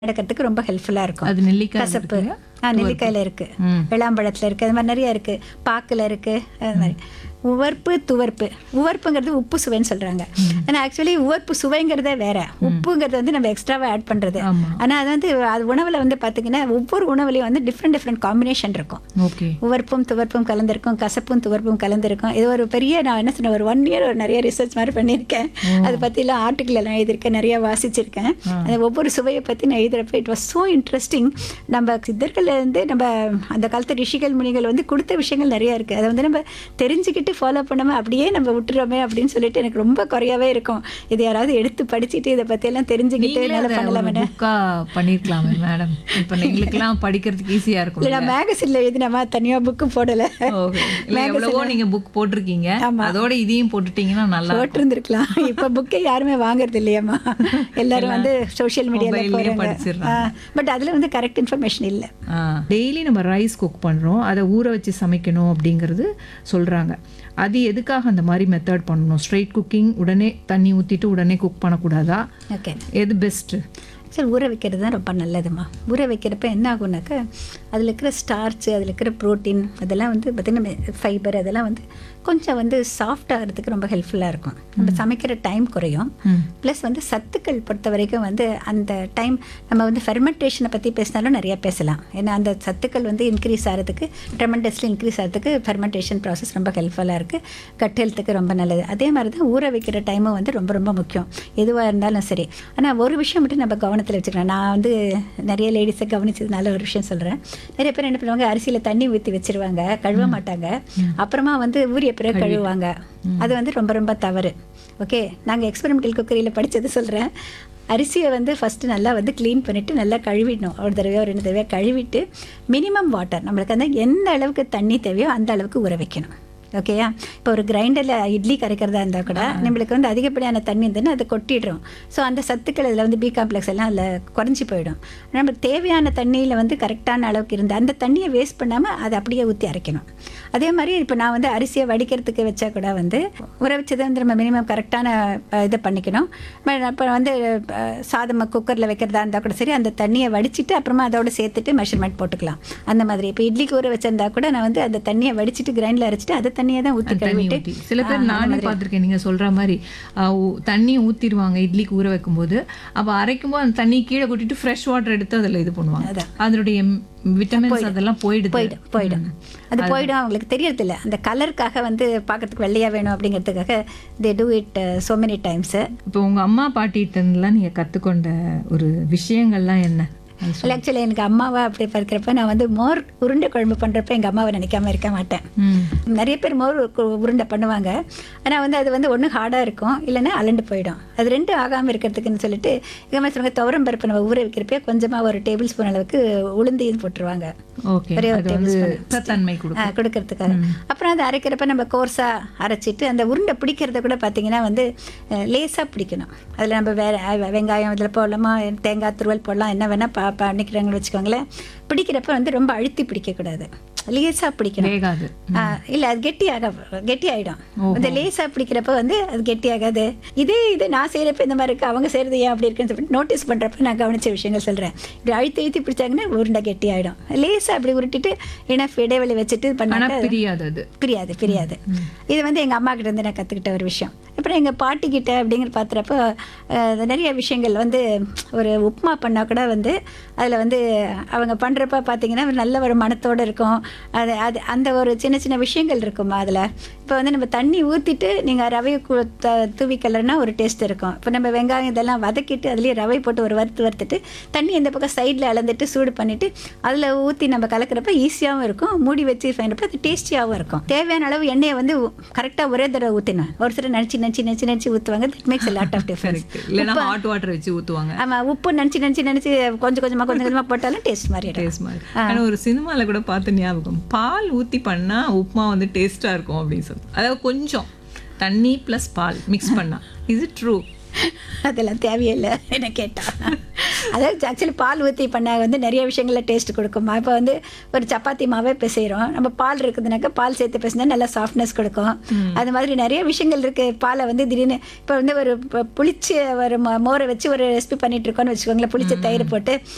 நடக்கிறதுக்கு ரொம்ப ஹெல்ப்ஃபுல்லா இருக்கும் அது நெல்லிக்காய் கசப்பு இருக்குல்ல? ஆ நெல்லிக்காயில இருக்கு ம். விளாம்பழத்துல இருக்கு அது மாதிரி நிறைய இருக்கு பாக்குல இருக்கு அது மாதிரி உவர்ப்பு துவர்ப்பு உவர்ப்புங்கிறது உப்பு சுவைன்னு சொல்றாங்க ஆனா ஆக்சுவலி உவர்ப்பு சுவைங்கிறதே வேற உப்புங்கிறது வந்து நம்ம எக்ஸ்ட்ராவா ஆட் பண்றது ஆமா. ஆனா அது வந்து அது உணவுல வந்து பாத்தீங்கன்னா ஒவ்வொரு உணவுலையும் வந்து டிஃப்ரெண்ட் டிஃப்ரெண்ட் காம்பினேஷன் இருக்கும் ஓகே உவர்ப்பும் துவர்ப்பும் கலந்திருக்கும் கசப்பும் துவர்ப்பும் கலந்திருக்கும் இது ஒரு பெரிய நான் என்ன சொன்னேன் ஒரு ஒன் இயர் நிறைய ரிசர்ச் மாதிரி பண்ணியிருக்கேன் அதை பற்றிலாம் ஆர்டிக்கல் எல்லாம் எழுதியிருக்கேன் நிறைய வாசிச்சிருக்கேன் அந்த ஒவ்வொரு சுவையை பற்றி நான் எழுதுறப்ப இட் வாஸ் ஸோ இன்ட்ரெஸ்டிங் நம்ம சித்தர்கள்ல இருந்து நம்ம அந்த காலத்து ரிஷிகள் முனிகள் வந்து கொடுத்த விஷயங்கள் நிறைய இருக்குது அதை வந்து நம்ம தெரிஞ்சுக்கிட்டு ஃபாலோ பண்ணாமல் அப்படியே நம்ம விட்டுறோமே அப்படின்னு சொல்லிட்டு எனக்கு ரொம்ப குறையாவே இருக்கும் இது யாராவது எடுத்து படிச்சுட்டு இதை பற்றியெல்லாம் தெரிஞ்சுக்கிட்டு நீங்களே நல்லா அதை ஒரு பண்ணலாமே புக்கா பண்ணிருக்கலாமே மேடம் இப்ப எங்களுக்கெல்லாம் படிக்கிறதுக்கு ஈஸியா இருக்கும் இல்லை நான் மேகசினில் எழுதினமா தனியாக புக்கு போடலை ஓகே இல்ல எவ்வளவோ நீங்க புக் போட்டிருக்கீங்க அதோட இதையும் போட்டுட்டீங்கன்னா நல்லா போட்டிருந்துருக்கலாம் இப்போ புக்கே யாருமே வாங்குறது இல்லையாம்மா எல்லாரும் வந்து சோஷியல் மீடியாவில் மொபைல்லயே போகிறாங்க படிச்சிடுறாங்க. பட் அதில் வந்து கரெக்ட் இன்ஃபர்மேஷன் இல்லை டெய்லி நம்ம ரைஸ் குக் பண்றோம் அதை ஊற வச்சு சமைக்கணும் அப்படிங்கிறது சொல்றாங்க அது எதுக்காக அந்த மாதிரி மெத்தட் பண்ணணும் ஸ்ட்ரைட் குக்கிங் உடனே தண்ணி ஊத்திட்டு உடனே குக் பண்ணக்கூடாதா ஓகே எது பெஸ்ட் சரி ஊற வைக்கிறது தான் ரொம்ப நல்லதுமா ஊற வைக்கிறப்ப என்ன ஆகும்னாக்கா அதில் இருக்கிற ஸ்டார்ச் அதில் இருக்கிற ப்ரோட்டீன் அதெல்லாம் வந்து பார்த்திங்கன்னா ஃபைபர் அதெல்லாம் வந்து கொஞ்சம் வந்து சாஃப்ட் ஆகிறதுக்கு ரொம்ப ஹெல்ப்ஃபுல்லாக இருக்கும் நம்ம சமைக்கிற டைம் குறையும் ப்ளஸ் வந்து சத்துக்கள் பொறுத்த வரைக்கும் வந்து அந்த டைம் நம்ம வந்து ஃபெர்மெண்டேஷனை பற்றி பேசினாலும் நிறைய பேசலாம் ஏன்னா அந்த சத்துக்கள் வந்து இன்க்ரீஸ் ஆகிறதுக்கு ட்ரெமெண்டஸ்லி இன்க்ரீஸ் ஆகிறதுக்கு ஃபெர்மெண்டேஷன் ப்ராசஸ் ரொம்ப ஹெல்ப்ஃபுல்லாக இருக்குது கட் ஹெல்த்துக்கு ரொம்ப நல்லது அதே மாதிரி தான் ஊற வைக்கிற டைமும் வந்து ரொம்ப ரொம்ப முக்கியம் எதுவாக இருந்தாலும் சரி ஆனால் ஒரு விஷயம் மட்டும் நம்ம கவனத்தில் வச்சுக்கலாம் நான் வந்து நிறைய லேடிஸை கவனிச்சதுனால ஒரு விஷயம் சொல்கிறேன் நிறைய பேர் என்ன பண்ணுவாங்க அரிசியில் தண்ணி ஊற்றி வச்சிருவாங்க கழுவ மாட்டாங்க அப்புறமா வந்து ஊறிய பிறகு கழுவுவாங்க அது வந்து ரொம்ப ரொம்ப தவறு ஓகே நாங்கள் எக்ஸ்பெரிமெண்டல் குக்கரியில் படித்தது சொல்கிறேன் அரிசியை வந்து ஃபஸ்ட்டு நல்லா வந்து க்ளீன் பண்ணிவிட்டு நல்லா கழுவிடணும் ஒரு தடவையோ ரெண்டு தடவையோ கழுவிட்டு மினிமம் வாட்டர் நம்மளுக்கு வந்து எந்த அளவுக்கு தண்ணி தேவையோ அந்த அளவுக்கு ஊற வைக்கணும் ஓகேயா இப்போ ஒரு கிரைண்டரில் இட்லி கரைக்கிறதா இருந்தால் கூட நம்மளுக்கு வந்து அதிகப்படியான தண்ணி இருந்ததுன்னா அதை கொட்டிடுறோம் ஸோ அந்த சத்துக்கள் அதில் வந்து பி காம்ப்ளெக்ஸ் எல்லாம் அதில் குறைஞ்சி போயிடும் நமக்கு தேவையான தண்ணியில் வந்து கரெக்டான அளவுக்கு இருந்து அந்த தண்ணியை வேஸ்ட் பண்ணாமல் அதை அப்படியே ஊற்றி அரைக்கணும் அதே மாதிரி இப்போ நான் வந்து அரிசியை வடிக்கிறதுக்கு வச்சா கூட வந்து ஊற வச்சதை வந்து நம்ம மினிமம் கரெக்டான அஹ், இதை பண்ணிக்கணும் இப்போ வந்து அஹ், சாதம் குக்கரில் வைக்கிறதா இருந்தால் கூட சரி அந்த தண்ணியை வடிச்சிட்டு அப்புறமா அதோட சேர்த்துட்டு மெஷர்மெண்ட் போட்டுக்கலாம் அந்த மாதிரி இப்போ இட்லிக்கு ஊற வச்சிருந்தா கூட நான் வந்து அந்த தண்ணியை வடிச்சிட்டு கிரைண்டில் அரைச்சிட்டு அதை தண்ணியை தான் ஊற்றி தண்ணி கழுவிட்டு ஊத்தி சில பேர் நானே பார்த்திருக்கேன் நீங்க சொல்ற மாதிரி ஆஹ் ஊ- தண்ணி ஊத்திடுவாங்க இட்லிக்கு ஊற வைக்கும்போது அப்ப அரைக்கும் போது அந்த தண்ணி கீழே கொட்டிட்டு ஃப்ரெஷ் வாட்டர் எடுத்து அதுல இது பண்ணுவாங்க அதனுடைய விட்டமின்ஸ் அதெல்லாம் போயிடுது போயிடும் போயிடும் அது போயிடும் அவங்களுக்கு தெரியறதில்ல அந்த கலருக்காக வந்து பார்க்கறதுக்கு வெள்ளையா வேணும் அப்படிங்கிறதுக்காக they do it so many times இப்போ உங்க அம்மா பாட்டிகிட்டலாம் நீங்க கத்துக்கொண்ட ஒரு விஷயங்கள்லாம் என்ன அது சொல்லு. ஆக்சுவலி எனக்கு அம்மாவா அப்படி பார்க்குறப்ப நான் வந்து மோர் உருண்டை குழம்பு பண்ணுறப்ப எங்கள் அம்மாவை நினைக்காம இருக்க மாட்டேன் ம். நிறைய பேர் மோர் கு- உருண்டை பண்ணுவாங்க ஆனால் வந்து அது வந்து ஒன்று ஹார்டாக இருக்கும் இல்லைன்னா அலண்டு போயிடும் அது ரெண்டும் ஆகாமல் இருக்கிறதுக்குன்னு சொல்லிட்டு எங்கள் அம்மா சொல்லுவாங்க துவரம் பருப்பு நம்ம ஊற வைக்கிறப்ப கொஞ்சமாக ஒரு டேபிள் ஸ்பூன் அளவுக்கு உளுந்தையும் போட்டுருவாங்க ஓகே ஒரே ஒரு அது வந்து tablespoon. சத்தன்மை கொடுக்கும் ஆ, கொடுக்கறதுக்காக அப்புறம் அதை அரைக்கிறப்ப நம்ம கோர்ஸாக அரைச்சிட்டு அந்த உருண்டை பிடிக்கிறத கூட பார்த்தீங்கன்னா வந்து லேசாக பிடிக்கணும் அதில் நம்ம வேற அஹ், வெங்காயம் இதில் போடலாமா தேங்காய் துருவல் போடலாம் என்ன வேணால் பா பண்ணிக்கிறாங்கன்னு வச்சுக்கோங்களேன் பிடிக்கிறப்ப வந்து ரொம்ப அழுத்தி பிடிக்கக்கூடாது லேசாக பிடிக்கணும் வேகாது ஆ, இல்ல அது கெட்டியாக கெட்டி ஆயிடும் இந்த லேசா பிடிக்கிறப்ப வந்து அது கெட்டி ஆகாது இதே இது நான் செய்யறப்ப இந்த மாதிரி இருக்கு அவங்க செய்யறது ஏன் அப்படி இருக்குன்னு சொல்லிட்டு நோட்டீஸ் பண்றப்ப நான் கவனிச்ச விஷயங்கள் சொல்றேன் இப்படி அழுத்தி அழுத்தி பிடிச்சாங்கன்னா உருண்டை கெட்டி ஆயிடும் லேசா அப்படி உருட்டிட்டு இனஃப் இடைவெளி வச்சுட்டு ஆனா பண்ணாக்க பிரியாது அது பிரியாது பிரியாது இது வந்து எங்கள் அம்மா கிட்ட இருந்து நான் கற்றுக்கிட்ட ஒரு விஷயம் அப்புறம் எங்கள் பாட்டி கிட்ட அப்படிங்கிற பார்த்துறப்ப அஹ், நிறைய விஷயங்கள் வந்து ஒரு உப்புமா பண்ணால் கூட வந்து அதில் வந்து அவங்க பண்ணுறப்ப பார்த்தீங்கன்னா நல்ல ஒரு மனத்தோடு இருக்கும் அது அது அந்த ஒரு சின்ன சின்ன விஷயங்கள் இருக்குமா அதில் இப்போ வந்து நம்ம தண்ணி ஊற்றிட்டு நீங்கள் ரவையை கு- த- தூவி கலர்னா ஒரு டேஸ்ட் இருக்கும் இப்போ நம்ம வெங்காயம் இதெல்லாம் வதக்கிட்டு அதுலேயே ரவை போட்டு ஒரு வறுத்து வறுத்துட்டு தண்ணி இந்த பக்கம் சைடில் அளந்துட்டு சூடு பண்ணிவிட்டு அதில் ஊற்றி நம்ம கலக்கிறப்ப ஈஸியாகவும் இருக்கும் மூடி வச்சு ஃபைனப்போ அது டேஸ்டியாகவும் இருக்கும் தேவையான அளவு எண்ணெயை வந்து கரெக்டாக ஒரே தடவை ஊற்றினேன் ஒரு சிலர் நினச்சி நினச்சி நினச்சி நினச்சி ஊற்றுவாங்க that makes a lot of difference correct இல்லைன்னா ஹாட் வாட்டர் வச்சு ஊத்துவாங்க ஆமாம் உப்பு நினச்சி நினச்சி நினச்சி கொஞ்சம் கொஞ்சமாக கொஞ்சம் கொஞ்சமாக போட்டாலும் டேஸ்ட் மாறிடும் டேஸ்ட் மாதிரி ஆனா ஒரு சினிமால கூட பார்த்த ஞாபகம் பால் ஊத்தி பண்ணா உப்புமா வந்து டேஸ்டா இருக்கும் அப்படின்னு சொல்லி அதாவது கொஞ்சம் தண்ணி ப்ளஸ் பால் மிக்ஸ் பண்ணா இது ட்ரூ அதெல்லாம் தேவையில்லை என்ன கேட்டா அதாவது ஆக்சுவலி பால் ஊற்றி பண்ண வந்து நிறைய விஷயங்களில் டேஸ்ட் கொடுக்குமா இப்போ வந்து ஒரு சப்பாத்தி மாவே பிசைகிறோம் நம்ம பால் இருக்குதுனாக்கா பால் சேர்த்து பேசினா நல்லா சாஃப்ட்னஸ் கொடுக்கும் அது மாதிரி நிறைய விஷயங்கள் இருக்குது பாலை வந்து திடீர்னு இப்போ வந்து ஒரு ப- புளிச்ச ஒரு ம- மோரை வச்சு ஒரு ரெசிபி பண்ணிட்டு இருக்கோம்னு வச்சுக்கோங்களேன் புளிச்ச தயிர் போட்டு